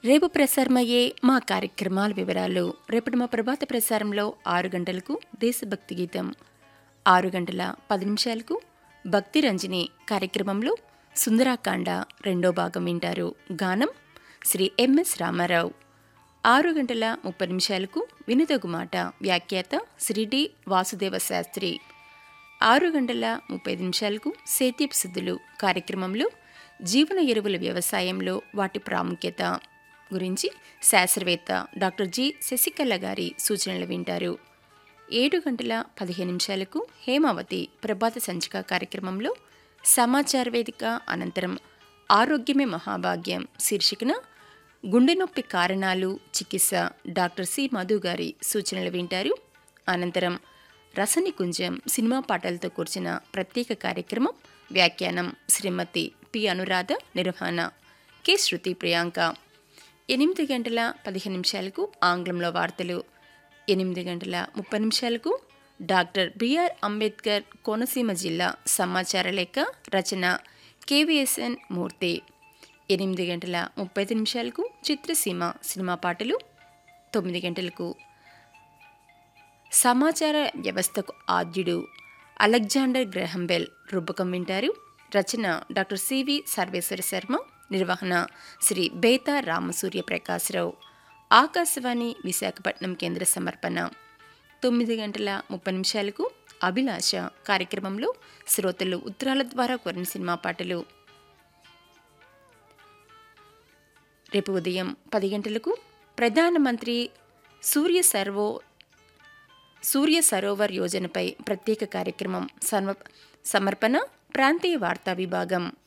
రేపు ప్రసారమయ్యే మా కార్యక్రమాల వివరాలు రేపటి మా ప్రభాత ప్రసారంలో ఆరు గంటలకు దేశభక్తి గీతం ఆరు గంటల పది నిమిషాలకు భక్తి రంజని కార్యక్రమంలో సుందరాకాండ రెండో భాగం వింటారు గానం శ్రీ ఎంఎస్ రామారావు ఆరు గంటల ముప్పై నిమిషాలకు వినుదగు మాట వ్యాఖ్యాత శ్రీ డి వాసుదేవ శాస్త్రి ఆరు గంటల ముప్పై నిమిషాలకు సేత్యపు సిద్ధులు కార్యక్రమంలో జీవన ఎరువుల వ్యవసాయంలో వాటి ప్రాముఖ్యత గురించి శాస్త్రవేత్త డాక్టర్ జి శశికళ గారి సూచనలు వింటారు ఏడు గంటల పదిహేను నిమిషాలకు హేమావతి ప్రభాత సంచిక కార్యక్రమంలో సమాచార వేదిక అనంతరం ఆరోగ్యమే మహాభాగ్యం శీర్షికన గుండె నొప్పి కారణాలు చికిత్స డాక్టర్ సి మధు గారి సూచనలు వింటారు అనంతరం రసనికుంజం సినిమా పాటలతో కూర్చిన ప్రత్యేక కార్యక్రమం వ్యాఖ్యానం శ్రీమతి పి అనురాధ నిర్వహణ కె శృతి ప్రియాంక ఎనిమిది గంటల పదిహేను నిమిషాలకు ఆంగ్లంలో వార్తలు ఎనిమిది గంటల ముప్పై నిమిషాలకు డాక్టర్ బిఆర్ అంబేద్కర్ కోనసీమ జిల్లా సమాచార లేఖ రచన కేవీఎస్ఎన్ మూర్తి ఎనిమిది గంటల ముప్పై ఐదు నిమిషాలకు చిత్రసీమ సినిమా పాటలు తొమ్మిది గంటలకు సమాచార వ్యవస్థకు ఆద్యుడు అలెగ్జాండర్ గ్రహంబెల్ రూపకం వింటారు రచన డాక్టర్ సివి సర్వేశ్వర శర్మ నిర్వహణ శ్రీ బేతా రామసూర్య ప్రకాశ్రావు ఆకాశవాణి విశాఖపట్నం కేంద్ర సమర్పణ తొమ్మిది గంటల ముప్పై నిమిషాలకు అభిలాష కార్యక్రమంలో శ్రోతలు ఉత్తరాల ద్వారా కోరిన సినిమా పాటలు రేపు ఉదయం పది గంటలకు ప్రధానమంత్రి సూర్య సర్వో సూర్య సరోవర్ యోజనపై ప్రత్యేక కార్యక్రమం సమర్పణ ప్రాంతీయ వార్తా విభాగం